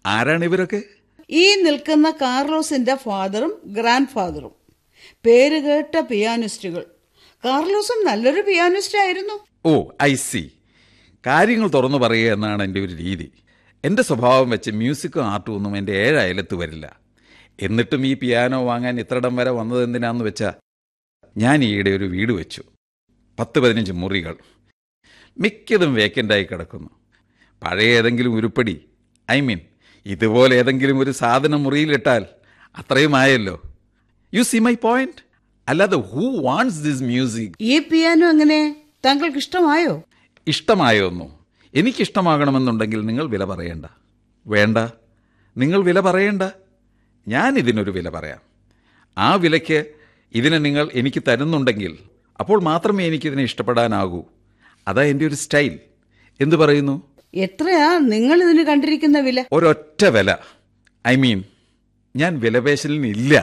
ആരാണ് ഇവരൊക്കെ ഈ നിൽക്കുന്ന കാർലോസിന്റെ ഫാദറും ഗ്രാൻഡ് ഫാദറും പേരുകേട്ട പിയാനിസ്റ്റുകൾ കാർലോസും നല്ലൊരു പിയാനിസ്റ്റ് ആയിരുന്നു ഓ ഐ സി കാര്യങ്ങൾ തുറന്നു പറയുക എന്നാണ് എൻ്റെ ഒരു രീതി എൻ്റെ സ്വഭാവം വെച്ച് മ്യൂസിക്കും ആർട്ടും ഒന്നും എൻ്റെ ഏഴ് അയലത്ത് വരില്ല എന്നിട്ടും ഈ പിയാനോ വാങ്ങാൻ ഇത്രയിടം വരെ വന്നത് എന്തിനാന്ന് വെച്ചാൽ ഞാൻ ഈയിടെ ഒരു വീട് വെച്ചു പത്ത് പതിനഞ്ച് മുറികൾ മിക്കതും വേക്കൻ്റായി കിടക്കുന്നു പഴയ ഏതെങ്കിലും ഉരുപ്പടി ഐ മീൻ ഇതുപോലെ ഏതെങ്കിലും ഒരു സാധനം മുറിയിലിട്ടാൽ അത്രയും ആയല്ലോ യു സി മൈ പോയിന്റ് അല്ലാതെ ഹൂ വാണ്ട്സ് ദിസ് മ്യൂസിക് ഈ പിയാനോ എങ്ങനെ താങ്കൾക്ക് ഇഷ്ടമായോ ഇഷ്ടമായൊന്നു എനിക്കിഷ്ടമാകണമെന്നുണ്ടെങ്കിൽ നിങ്ങൾ വില പറയണ്ട വേണ്ട നിങ്ങൾ വില പറയണ്ട ഞാൻ ഇതിനൊരു വില പറയാം ആ വിലയ്ക്ക് ഇതിനെ നിങ്ങൾ എനിക്ക് തരുന്നുണ്ടെങ്കിൽ അപ്പോൾ മാത്രമേ എനിക്കിതിനെ ഇഷ്ടപ്പെടാനാകൂ അതാ എൻ്റെ ഒരു സ്റ്റൈൽ എന്തു പറയുന്നു എത്രയാ നിങ്ങൾ ഇതിന് കണ്ടിരിക്കുന്ന വില ഒരൊറ്റ വില ഐ മീൻ ഞാൻ വിലപേശലിനില്ല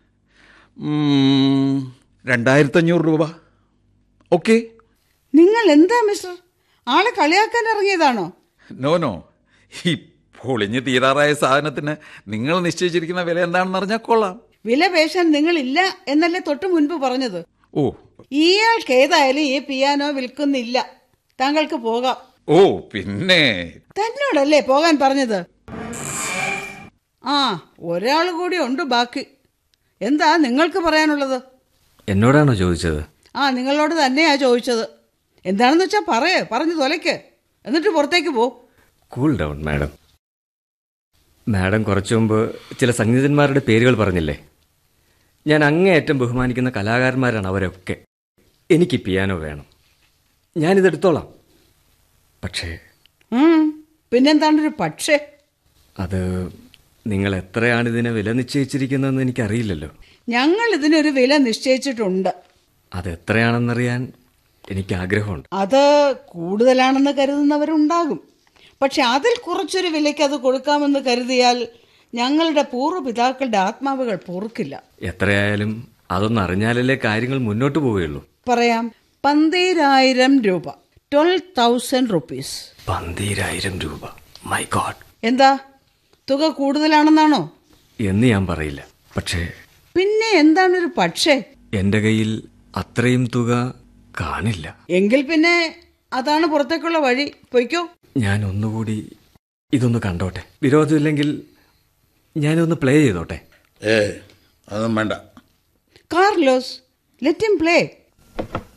ഉം, രണ്ടായിരത്തഞ്ഞൂറ് രൂപ ഓക്കെ നിങ്ങൾ എന്താ മിസ്റ്റർ ആളെ കളിയാക്കാൻ ഇറങ്ങിയതാണോ നോ നോ ഈ പൊളിഞ്ഞ് തീരാറായ സാധനത്തിന് നിങ്ങൾ നിശ്ചയിച്ചിരിക്കുന്ന വില എന്താണെന്ന് അറിഞ്ഞാൽ കൊള്ളാം വില പേശാൻ നിങ്ങളില്ല എന്നല്ലേ തൊട്ടു മുൻപ് പറഞ്ഞത് ഓ ഇയാൾക്ക് ഏതായാലും ഈ പിയാനോ വിൽക്കുന്നില്ല താങ്കൾക്ക് പോകാം ഓ പിന്നെ തന്നോടല്ലേ പോകാൻ പറഞ്ഞത് ആ ഒരാൾ കൂടി ഉണ്ട് ബാക്കി എന്താ നിങ്ങൾക്ക് പറയാനുള്ളത് എന്നോടാണോ ചോദിച്ചത് ആ നിങ്ങളോട് തന്നെയാ ചോദിച്ചത് എന്താണെന്ന് വെച്ചാ പറയേ പറഞ്ഞു തൊലയ്ക്ക് എന്നിട്ട് പുറത്തേക്ക് പോ കൂൾ ഡൗൺ മാഡം മാഡം കുറച്ചു മുമ്പ് ചില സംഗീതന്മാരുടെ പേരുകൾ പറഞ്ഞില്ലേ ഞാൻ അങ്ങേയറ്റം ബഹുമാനിക്കുന്ന കലാകാരന്മാരാണ് അവരൊക്കെ എനിക്ക് പിയാനോ വേണം ഞാനിതെടുത്തോളാം പക്ഷേ ഉം, പിന്നെന്താണ്ടൊരു പക്ഷേ അത് നിങ്ങൾ എത്രയാണ് ഇതിനെ വില നിശ്ചയിച്ചിരിക്കുന്നതെന്ന് എനിക്കറിയില്ലല്ലോ ഞങ്ങൾ ഇതിനൊരു വില നിശ്ചയിച്ചിട്ടുണ്ട് അത് എത്രയാണെന്നറിയാൻ എനിക്ക് ആഗ്രഹമുണ്ട് അത് കൂടുതലാണെന്ന് കരുതുന്നവരുണ്ടാകും പക്ഷെ അതിൽ കുറച്ചൊരു വിലയ്ക്ക് അത് കൊടുക്കാമെന്ന് കരുതിയാൽ ഞങ്ങളുടെ പൂർവ്വപിതാക്കളുടെ ആത്മാവുകൾ പൊറുക്കില്ല എത്രയായാലും അതൊന്നും അറിഞ്ഞാലല്ലേ കാര്യങ്ങൾ മുന്നോട്ട് പോവുകയുള്ളൂ പറയാം പന്തീരായിരം രൂപ ട്വൽവ് തൗസൻഡ് റുപ്പീസ് പന്തീരായിരം രൂപ മൈ ഗോഡ് എന്താ തുക കൂടുതലാണെന്നാണോ എന്ന് ഞാൻ പറയില്ല പക്ഷേ പിന്നെ എന്താണൊരു പക്ഷേ എൻ്റെ കയ്യിൽ അത്രയും തുക കാണില്ല എങ്കിൽ പിന്നെ അതാണ് പുറത്തേക്കുള്ള വഴി പൊയ്ക്കോ ഞാൻ ഒന്നുകൂടി ഇതൊന്ന് കണ്ടോട്ടെ വിരോധമില്ലെങ്കിൽ ഞാനൊന്ന് പ്ലേ ചെയ്തോട്ടെ ഏ അതൊന്നും വേണ്ട കാർലോസ് ലെറ്റ് him പ്ലേ